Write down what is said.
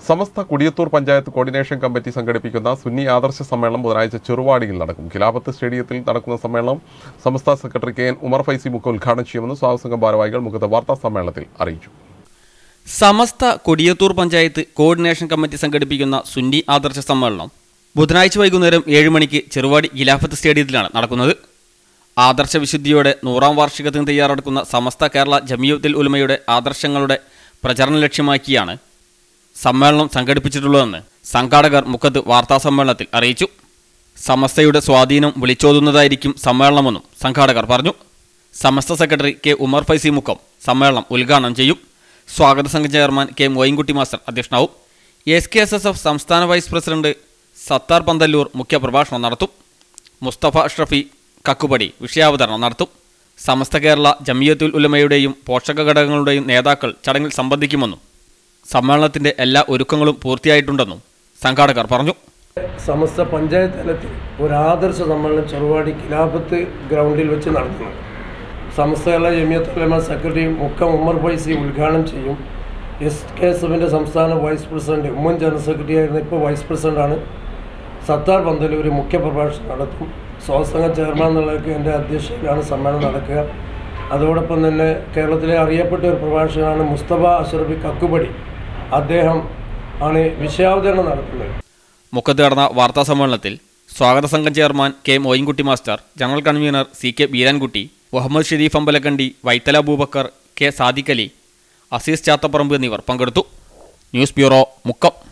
സമസ്ത Kodiyathur panchayat coordination committee സംഘടിപ്പിക്കുന്ന സുന്നി ആദർശ സമ്മേളനം ബുധനാഴ്ച ചെറുവാടിയിൽ നടക്കും ഖിലാഫത്ത് സ്റ്റേഡിയത്തിൽ നടക്കുന്ന സമ്മേളനം Samastha secretary K N Umar Faizi Mukka ഉദ്ഘാടനം ചെയ്യുമെന്ന് സ്വാഗതസംഘം ഭാരവാഹികൾ മുഖത്ത് വാർത്താ സമ്മേളനത്തിൽ അറിയിച്ചു സമസ്ത കൊടിയത്തൂർ പഞ്ചായത്ത് കോർഡിനേഷൻ കമ്മിറ്റി സംഘടിപ്പിക്കുന്ന സുന്നി ആദർശ സമ്മേളനം ബുധനാഴ്ച വൈകുന്നേരം ഏഴ് മണിക്ക് ചെറുവാടി ഗിലാഫത്ത് സ്റ്റേഡിയത്തിലാണ് നടക്കുന്നത് ആദർശ വിശുദ്ധിയോടെ നൂറാം വാർഷികത്തിന് തയ്യാറെടുക്കുന്ന സമസ്ത കേരള ജമിയത്തുൽ ഉലമയുടെ ആദർശങ്ങളുടെ പ്രചരണം ലക്ഷ്യമാക്കിയാണ് സമ്മേളനം സംഘടിപ്പിച്ചിട്ടുള്ളതെന്ന് സംഘാടകർ മുഖത്ത് വാർത്താസമ്മേളനത്തിൽ അറിയിച്ചു സമസ്തയുടെ സ്വാധീനം വിളിച്ചോതുന്നതായിരിക്കും സമ്മേളനമെന്നും സംഘാടകർ പറഞ്ഞു സമസ്ത സെക്രട്ടറി കെ ഉമർ ഫൈസി മുക്കം സമ്മേളനം ഉദ്ഘാടനം ചെയ്യും സ്വാഗത സംഘ ചെയർമാൻ കെ മൊയിൻകുട്ടി മാസ്റ്റർ അധ്യക്ഷനാവും S K S S F സംസ്ഥാന വൈസ് പ്രസിഡന്റ് സത്താർ പന്തല്ലൂർ മുഖ്യപ്രഭാഷണം നടത്തും മുസ്തഫ അഷ്റഫി കക്കുപടി വിഷയാവതരണം നടത്തും സമസ്ത കേരള ജമിയത്തുൽ ഉലമയുടെയും പോഷക ഘടകങ്ങളുടെയും നേതാക്കൾ ചടങ്ങിൽ സംബന്ധിക്കുമെന്നും സമ്മേളനത്തിന്റെ എല്ലാ ഒരുക്കങ്ങളും പൂർത്തിയായിട്ടുണ്ടെന്നും സംഘാടകർ പറഞ്ഞു സമസ്ത പഞ്ചായത്ത് തലത്തിൽ ഒരു ആദർശ സമ്മേളനം ചെറുവാടി കിലാപത്ത് ഗ്രൗണ്ടിൽ വെച്ച് നടത്തുന്നു സമസ്ത കേരള ജമിയത്ത് ഉലമ സെക്രട്ടറി മുക്കം ഉമ്മർ ഫൈസി ഉദ്ഘാടനം ചെയ്യും എസ് കെ എസ് എഫിൻ്റെ സംസ്ഥാന vice president Oommen general secretary ആയിരുന്ന ഇപ്പോൾ വൈസ് പ്രസിഡന്റാണ് സത്താർ പന്തലൂർ മുഖ്യപ്രഭാഷണം നടത്തും സ്വാസംഘ ചെയർമാൻ എന്നുള്ളതൊക്കെ എൻ്റെ അധ്യക്ഷതയിലാണ് സമ്മേളനം നടക്കുക അതോടൊപ്പം തന്നെ കേരളത്തിലെ അറിയപ്പെട്ട ഒരു പ്രഭാഷകനാണ് മുസ്തഫ അഷറഫി കക്കുപടി അദ്ദേഹം ആണ് വിഷയാവതരണം നടത്തുന്നത് മുഖത്ത് നടന്ന വാർത്താ സമ്മേളനത്തിൽ സ്വാഗത സംഘം chairman K Moinkutty master general convener C K Beerankutty Muhammed Sherif Ambalakkandi Vaithala Abubakar K Sadiq Ali Aziz Chathapparamba എന്നിവർ പങ്കെടുത്തു ന്യൂസ് ബ്യൂറോ മുക്കം